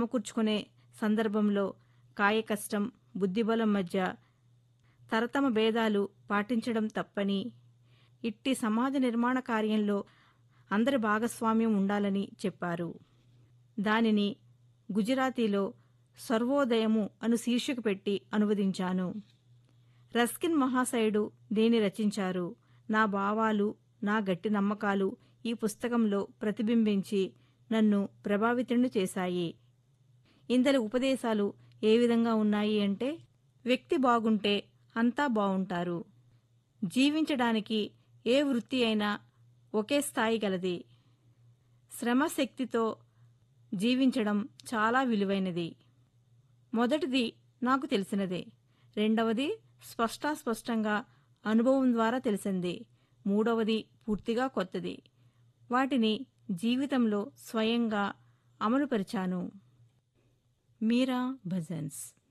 సమకూర్చుకునే సందర్భంలో కాయకష్టం బుద్ధిబలం మధ్య తరతమ భేదాలు పాటించడం తప్పని ఇట్టి సమాజ నిర్మాణ కార్యంలో అందరి భాగస్వామ్యం ఉండాలని చెప్పారు దానిని గుజరాతీలో సర్వోదయము అను శీర్షిక పెట్టి అనువదించాను రస్కిన్ మహాశయుడు దీన్ని రచించారు నా భావాలు నా గట్టి నమ్మకాలు ఈ పుస్తకంలో ప్రతిబింబించి నన్ను ప్రభావితుణ్ణి చేశాయి ఇందలి ఉపదేశాలు ఏ విధంగా ఉన్నాయి అంటే వ్యక్తి బాగుంటే అంతా బావుంటారు జీవించడానికి ఏ వృత్తి అయినా ఒకే స్థాయి గలది శ్రమశక్తితో జీవించడం చాలా విలువైనది మొదటిది నాకు తెలిసినదే రెండవది స్పష్టాస్పష్టంగా అనుభవం ద్వారా తెలిసింది మూడవది పూర్తిగా కొత్తది వాటిని జీవితంలో స్వయంగా అమలుపరిచాను మీరా భజన్స్